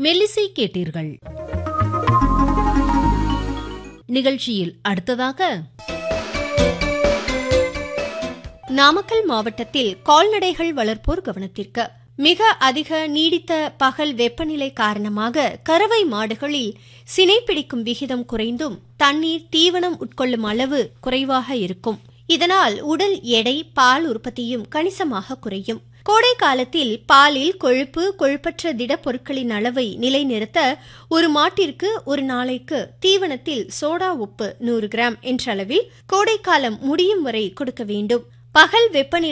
மெல்லிசை கேட்டீர்கள் நிகழ்ச்சியில் அடுத்ததாக நாமக்கல் மாவட்டத்தில் கால்நடைகள் வளர்ப்போர் கவனத்திற்கு மிக அதிக நீடித்த பகல் வெப்பநிலை காரணமாக கறவை மாடுகளில் சினை பிடிக்கும் விகிதம் குறைந்தும் தண்ணீர் தீவனம் உட்கொள்ளும் அளவு குறைவாக இருக்கும் இதனால் உடல் எடை பால் உற்பத்தியும் கணிசமாக குறையும் கோடை காலத்தில் பாலில் கொழுப்பு கொழுப்பற்ற திடப்பொருட்களின் அளவை நிலைநிறுத்த ஒரு மாட்டிற்கு ஒரு நாளைக்கு தீவனத்தில் சோடா உப்பு நூறு கிராம் என்ற அளவில் கோடைக்காலம் முடியும் வரை கொடுக்க வேண்டும் பகல் வெப்பநிலை